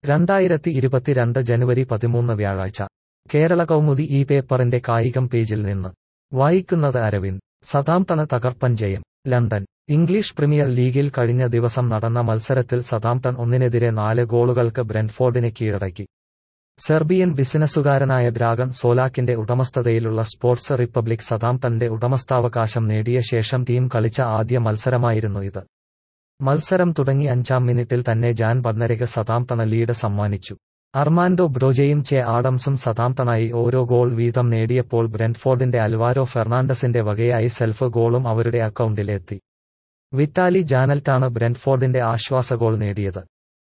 രണ്ടായിരത്തി ഇരുപത്തിരണ്ട് ജനുവരി പതിമൂന്ന് വ്യാഴാഴ്ച കേരള കൗമുദി ഈ പേപ്പറിന്റെ കായികം പേജിൽ നിന്ന് വായിക്കുന്നത് അരവിന്ദ് സതാംപ്ടണ് തകർപ്പൻ ജയം ലണ്ടൻ ഇംഗ്ലീഷ് പ്രീമിയർ ലീഗിൽ കഴിഞ്ഞ ദിവസം നടന്ന മത്സരത്തിൽ സതാംപ്ടൺ ഒന്നിനെതിരെ നാല് ഗോളുകൾക്ക് ബ്രെൻഫോർഡിനെ കീഴടക്കി സെർബിയൻ ബിസിനസ്സുകാരനായ ഡ്രാഗൺ സോലാക്കിന്റെ ഉടമസ്ഥതയിലുള്ള സ്പോർട്സ് റിപ്പബ്ലിക് സതാംപ്ടന്റെ ഉടമസ്ഥാവകാശം നേടിയ ശേഷം ടീം കളിച്ച ആദ്യ മത്സരമായിരുന്നു ഇത് മത്സരം തുടങ്ങി അഞ്ചാം മിനിറ്റിൽ തന്നെ ജാൻ ബഡ്നരയ്ക്ക് സതാംപ്ടണ ലീഡ് സമ്മാനിച്ചു അർമാൻഡോ ബ്രോജയും ചെ ആഡംസും സതാംപ്ടണായി ഓരോ ഗോൾ വീതം നേടിയപ്പോൾ ബ്രെൻഫോർഡിന്റെ അൽവാരോ ഫെർണാണ്ടസിന്റെ വകയായി സെൽഫ് ഗോളും അവരുടെ അക്കൗണ്ടിൽ എത്തി വിറ്റാലി ജാനൽട്ടാണ് ബ്രെൻഫോർഡിന്റെ ആശ്വാസ ഗോൾ നേടിയത്